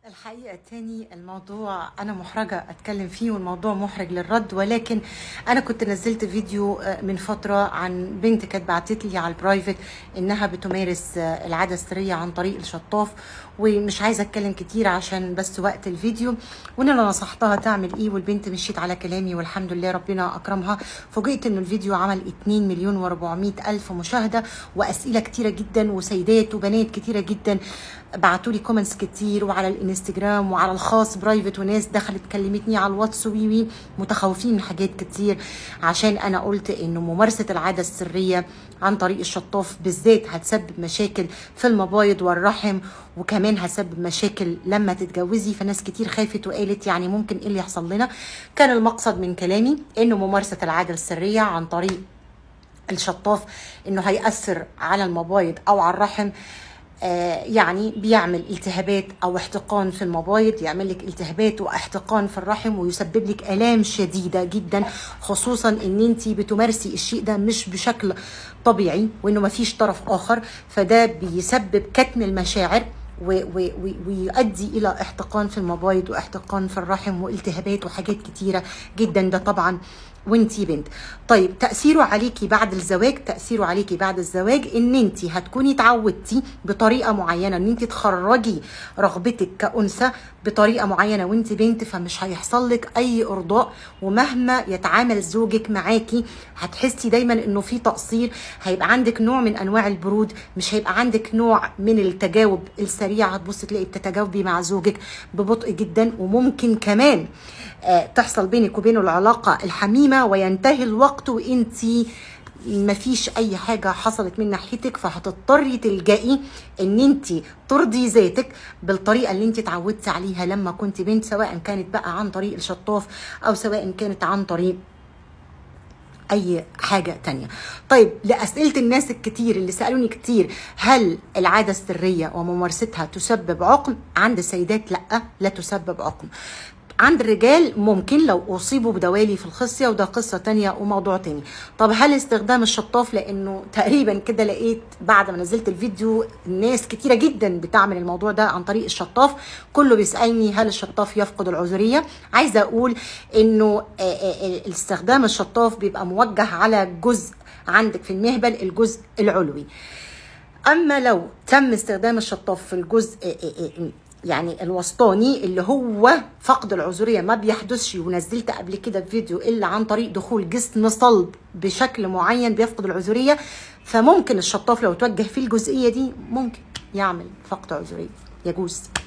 الحقيقة تاني الموضوع أنا محرجة أتكلم فيه والموضوع محرج للرد ولكن أنا كنت نزلت فيديو آه، من فترة عن بنت كانت بعتت لي على البرايفت إنها بتمارس آه، العادة السرية عن طريق الشطاف ومش عايزة أتكلم كتير عشان بس وقت الفيديو وإن أنا نصحتها تعمل إيه والبنت مشيت على كلامي والحمد لله ربنا أكرمها فوجئت إنه الفيديو عمل 2 مليون و400 ألف مشاهدة وأسئلة كتيرة جدا وسيدات وبنات كتيرة جدا بعتوا لي كومنتس كتير وعلى الانستجرام وعلى الخاص برايفت وناس دخلت كلمتني على الواتس وي وي متخوفين من حاجات كتير عشان انا قلت انه ممارسه العاده السريه عن طريق الشطاف بالذات هتسبب مشاكل في المبايض والرحم وكمان هتسبب مشاكل لما تتجوزي فناس كتير خافت وقالت يعني ممكن ايه اللي يحصل لنا كان المقصد من كلامي انه ممارسه العاده السريه عن طريق الشطاف انه هيأثر على المبايض او على الرحم آه، يعني بيعمل التهابات او احتقان في المبايض يعمل لك التهابات واحتقان في الرحم ويسبب لك الام شديده جدا خصوصا ان انت بتمارسي الشيء ده مش بشكل طبيعي وانه مفيش طرف اخر فده بيسبب كتم المشاعر و- و- و- ويؤدي الى احتقان في المبايض واحتقان في الرحم والتهابات وحاجات كتيره جدا ده طبعا وانتي بنت طيب تاثيره عليكي بعد الزواج تاثيره عليكي بعد الزواج ان انت هتكوني اتعودتي بطريقه معينه ان انت تخرجي رغبتك كانثى بطريقه معينه وانت بنت فمش هيحصل لك اي ارضاء ومهما يتعامل زوجك معاكي هتحسي دايما انه في تقصير هيبقى عندك نوع من انواع البرود مش هيبقى عندك نوع من التجاوب السريع هتبص تلاقي بتتجاوبي مع زوجك ببطء جدا وممكن كمان آه، تحصل بينك وبينه العلاقه الحميمه وينتهي الوقت وانتي مفيش اي حاجه حصلت من ناحيتك فهتضطري تلجئي ان انت ترضي ذاتك بالطريقه اللي انت اتعودتي عليها لما كنت بنت سواء كانت بقى عن طريق الشطاف او سواء كانت عن طريق اي حاجه تانية طيب لاسئله الناس الكتير اللي سالوني كتير هل العاده السريه وممارستها تسبب عقم عند السيدات لا لا تسبب عقم عند الرجال ممكن لو اصيبوا بدوالي في الخصيه وده قصه تانية وموضوع تاني طب هل استخدام الشطاف لانه تقريبا كده لقيت بعد ما نزلت الفيديو ناس كتيره جدا بتعمل الموضوع ده عن طريق الشطاف كله بيسالني هل الشطاف يفقد العذريه عايزه اقول انه آه، آه، آه، استخدام الشطاف بيبقى موجه على جزء عندك في المهبل الجزء العلوي اما لو تم استخدام الشطاف في الجزء يعني الوسطاني اللي هو فقد العذريه ما بيحدثش ونزلت قبل كده فيديو الا عن طريق دخول جسم صلب بشكل معين بيفقد العذريه فممكن الشطاف لو توجه في الجزئيه دي ممكن يعمل فقد عذريه يجوز